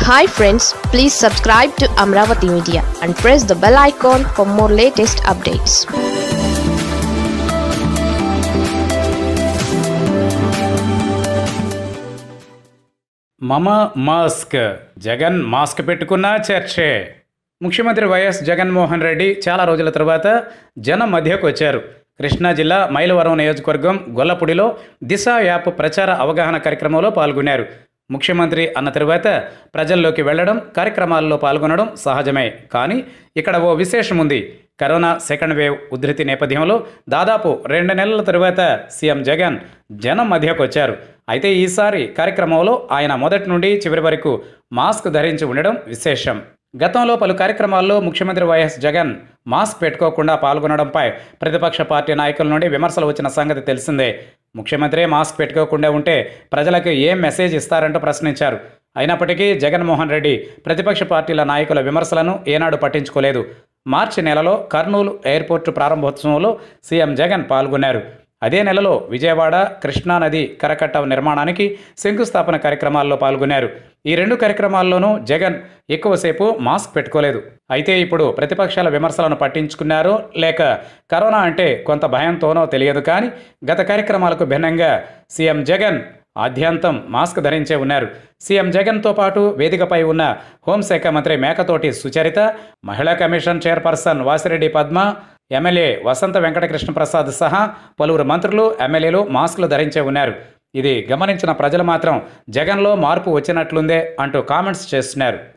hi friends please subscribe to Amaravati media and press the bell icon for more latest updates మమ mask Jagan mask పెట్టుకున్న చర్చే ముఖ్యమంత్రి YS Jaganmohan Reddy చాలా రోజుల తర్వాత జనం మధ్యకు వచ్చారు కృష్ణా జిల్లా మైలవరం నియోజకవర్గం గొల్లపూడిలో దిశ యాప్ ప్రచార అవగాహన కార్యక్రమంలో పాల్గొన్నారు ముఖ్యమంత్రి అన్న తరువాత ప్రజల్లోకి వెళ్లడం కార్యక్రమాల్లో పాల్గొనడం సహజమే కానీ ఇక్కడ ఓ విశేషం ఉంది కరోనా సెకండ్ వేవ్ ఉధృతి నేపథ్యంలో దాదాపు రెండు నెలల తరువాత సీఎం జగన్ జనం మధ్యకు వచ్చారు అయితే ఈసారి కార్యక్రమంలో ఆయన మొదటి నుండి చివరి వరకు మాస్క్ ధరించి ఉండడం విశేషం గతంలో పలు కార్యక్రమాల్లో ముఖ్యమంత్రి వైఎస్ జగన్ మాస్క్ పెట్టుకోకుండా పాల్గొనడంపై ప్రతిపక్ష పార్టీ నాయకుల నుండి విమర్శలు వచ్చిన సంగతి తెలిసిందే ముఖ్యమంత్రి మాస్క్ పెట్టుకోకుండా ఉంటే ప్రజలకు ఏం మెసేజ్ ఇస్తారంటూ ప్రశ్నించారు అయినప్పటికీ జగన్మోహన్ రెడ్డి ప్రతిపక్ష పార్టీల నాయకుల విమర్శలను ఏనాడు పట్టించుకోలేదు మార్చి నెలలో కర్నూలు ఎయిర్పోర్టు ప్రారంభోత్సవంలో సీఎం జగన్ పాల్గొన్నారు అదే నెలలో విజయవాడ కృష్ణానది కరకట్ట నిర్మాణానికి శంకుస్థాపన కార్యక్రమాల్లో పాల్గొన్నారు ఈ రెండు కార్యక్రమాల్లోనూ జగన్ ఎక్కువసేపు మాస్క్ పెట్టుకోలేదు అయితే ఇప్పుడు ప్రతిపక్షాల విమర్శలను పట్టించుకున్నారో లేక కరోనా అంటే కొంత భయంతోనో తెలియదు కానీ గత కార్యక్రమాలకు భిన్నంగా సీఎం జగన్ ఆద్యాంతం మాస్క్ ధరించే ఉన్నారు సీఎం జగన్తో పాటు వేదికపై ఉన్న హోంశాఖ మంత్రి మేకతోటి సుచరిత మహిళా commission chairperson Vasireddy Padma MLA Vasantha Venkatakrishna Prasad సహా పలువురు మంత్రులు ఎమ్మెల్యేలు మాస్కులు ధరించే ఉన్నారు ఇది గమనించిన ప్రజలు మాత్రం జగన్లో మార్పు వచ్చినట్లుందే అంటూ కామెంట్స్ చేస్తున్నారు